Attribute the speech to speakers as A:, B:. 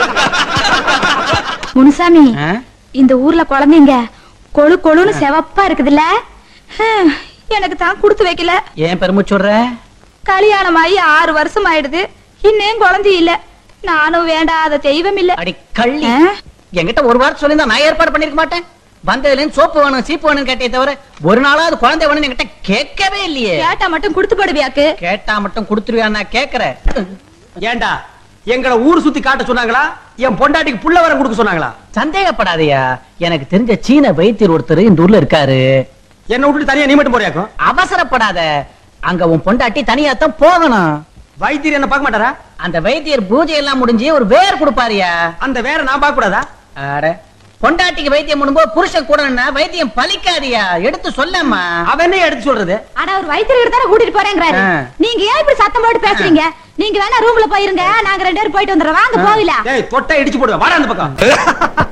A: முனுசாமி
B: ஆ?
A: இந்த ஊர்ல குழந்தைங்க கொழு கொழுன்னு செவப்பா இருக்குதுல்ல ஹம், எனக்கு தான் கொடுத்து வைக்கல
B: ஏன் பெருமிச்சுடுற
A: கல்யாணம் ஆகி ஆறு வருஷம் ஆயிடுது இன்னும் குழந்தை இல்ல நானும் வேண்டாத தெய்வம் இல்ல
B: அடி கள்ளி
A: ஆ?
B: என்கிட்ட ஒரு வாரம் சொல்லியிருந்தா நான் ஏற்பாடு பண்ணிருக்க மாட்டேன் வந்ததுல இருந்து சோப்பு வேணும் சீப்பு வேணும் கேட்டே தவிர ஒரு நாளாவது குழந்தை வேணும்னு என்கிட்ட கேட்கவே இல்லையே
A: கேட்டா மட்டும் கொடுத்து போடுவியாக்கு
B: கேட்டா மட்டும் கொடுத்துருவியா நான் கேக்குறேன்
C: ஏண்டா எங்களை ஊர் சுத்தி காட்ட சொன்னாங்களா என் பொண்டாட்டிக்கு புள்ள வரம் கொடுக்க சொன்னாங்களா
B: சந்தேகப்படாதயா எனக்கு தெரிஞ்ச சீன வைத்தியர் ஒருத்தர் இந்த ஊர்ல இருக்காரு
C: என்ன விட்டுட்டு தனியா நீ மட்டும் போறியாக்கும்
B: அவசரப்படாத அங்க உன் பொண்டாட்டி தனியா தான் போகணும்
C: வைத்தியர் என்ன பார்க்க மாட்டாரா
B: அந்த வைத்தியர் பூஜை எல்லாம் முடிஞ்சு ஒரு வேர் கொடுப்பாருயா
C: அந்த வேற நான் பார்க்க கூடாதா
B: அட பொண்டாட்டிக்கு வைத்தியம் பண்ணும்போது புருஷன் கூடன்னா வைத்தியம் பலிக்காதியா எடுத்து சொல்லம்மா
C: அவன் என்ன எடுத்து சொல்றது
A: ஆனா ஒரு வைத்தியர் தானே கூட்டிட்டு போறேங்கிறாரு
B: ஆ.
A: நீங்க ஏன் இப்படி சத்தம் போட்டு பேசுறீங்க நீங்க வேணா ரூம்ல போயிருங்க நாங்க ரெண்டு பேரும் போயிட்டு வந்துடுறோம் வாங்க போகல
C: டேய் தொட்டா இடிச்சு போடுவேன் வாடா அந்த பக்கம்